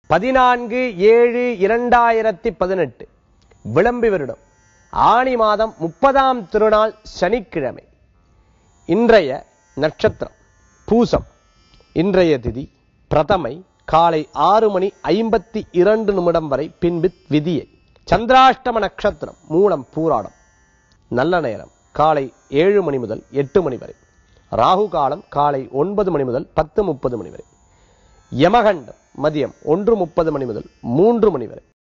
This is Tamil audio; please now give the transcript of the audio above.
பதினான்கு ஏழு இரண்டாயிரத்தி பதினெட்டு விளம்பி வருடம் ஆணி மாதம் முப்பதாம் திருநாள் சனிக்கிழமை இன்றைய நட்சத்திரம் பூசம் இன்றைய திதி பிரதமை காலை ஆறு மணி ஐம்பத்தி இரண்டு நிமிடம் வரை பின்பு விதியை சந்திராஷ்டம நட்சத்திரம் மூலம் பூராடம் நல்ல நேரம் காலை ஏழு மணி முதல் எட்டு மணி வரை ராகு காலம் காலை ஒன்பது மணி முதல் பத்து முப்பது மணி வரை யமகண்டம் மதியம் ஒன்று முப்பது மணி முதல் மூன்று மணி வரை